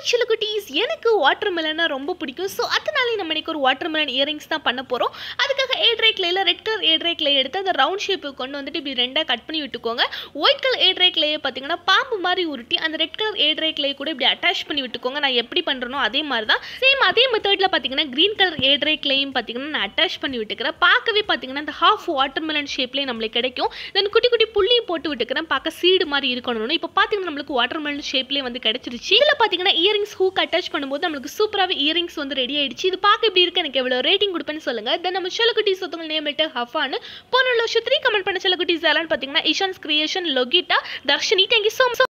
சில குட்டீஸ் எனக்கு வாட்டர் மெலனா ரொம்ப பிடிக்கும் ஸோ அதனாலே நம்ம இன்னைக்கு ஒரு வாட்டர் மெலன் இயரிங்ஸ் தான் பண்ண போகிறோம் அதுக்காக ஏட்ரை கிளேயில் ரெட் கலர் ஏட்ரை கிளே எடுத்து அந்த ரவுண்ட் ஷேப்பு கொண்டு வந்துட்டு இப்படி ரெண்டாக கட் பண்ணி விட்டுக்கோங்க ஒயிட் கலர் ஏட்ரை கிளேயை பார்த்தீங்கன்னா பாம்பு மாதிரி உருட்டி அந்த ரெட் கலர் ஏட்ரை கிளே கூட இப்படி அட்டாச் பண்ணி விட்டுக்கோங்க நான் எப்படி பண்ணுறனோ அதே மாதிரி தான் சேம் அதே மெத்தடில் பார்த்தீங்கன்னா க்ரீன் கலர் ஏட்ரை கிளேயும் பார்த்தீங்கன்னா நான் அட்டாச் பண்ணி விட்டுக்கிறேன் பார்க்கவே பார்த்தீங்கன்னா அந்த ஹாஃப் வாட்டர் மெலன் ஷேப்லேயே நம்மளுக்கு கிடைக்கும் தென் குட்டி குட்டி புள்ளியும் போட்டு விட்டுக்கிறேன் பார்க்க சீடு மாதிரி இருக்கணும்னு இப்போ பார்த்தீங்கன்னா நம்மளுக்கு வாட்டர் மெலன் ஷேப்லேயே வந்து கிடைச்சிருச்சு இதில் பார்த்தீங்கன்னா இயரிங்ஸ் ஹூக் அட்டாச் பண்ணும்போது நம்மளுக்கு சூப்பராகவே இயரிங்ஸ் வந்து ரெடி ஆயிடுச்சு இது பார்க்க எப்படி இருக்கு எனக்கு எவ்வளோ ரேட்டிங் கொடுப்பேன்னு சொல்லுங்க தென் நம்ம செல்லக்குட்டிஸ் ஒருத்தவங்க நேம் இட்டு ஹஃபான்னு போன வருஷம் த்ரீ கமெண்ட் பண்ண செல்லக்குட்டிஸ் யாரான்னு பார்த்தீங்கன்னா Ishaan's creation Lokita Dharshini thank you so much